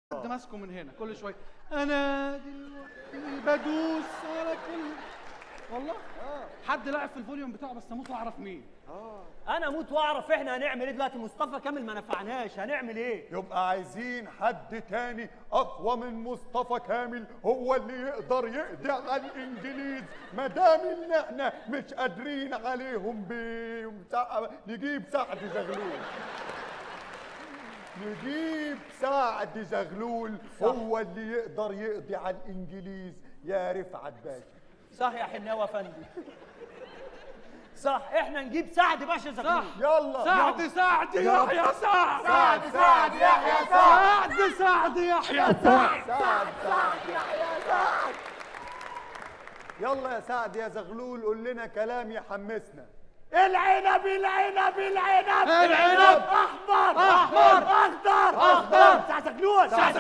حد ماسكه من هنا كل شويه انا دلوقتي بدوس على كل والله حد لعب في الفوليوم بتاعه بس اموت واعرف مين انا اموت واعرف احنا هنعمل ايه دلوقتي مصطفى كامل ما نفعناش هنعمل ايه يبقى عايزين حد تاني اقوى من مصطفى كامل هو اللي يقدر يقضي على الانجليز ما دام ان احنا مش قادرين عليهم بمسا... نجيب سعد زغلول نجيب سعد زغلول هو اللي يقدر يقضي على الانجليز يا رفعت باشا صح يا حناوي افندي صح احنا نجيب سعد باشا زغلول يلا سعد سعد يحيى سعد سعد سعد يحيى سعد سعد سعد يحيى سعد سعد سعد يحيى سعد يلا يا سعد يا زغلول قول لنا كلام يحمسنا العنب العنب العنب العنب احمر أحمر. اخضر أخضر. سعد زغلول سعد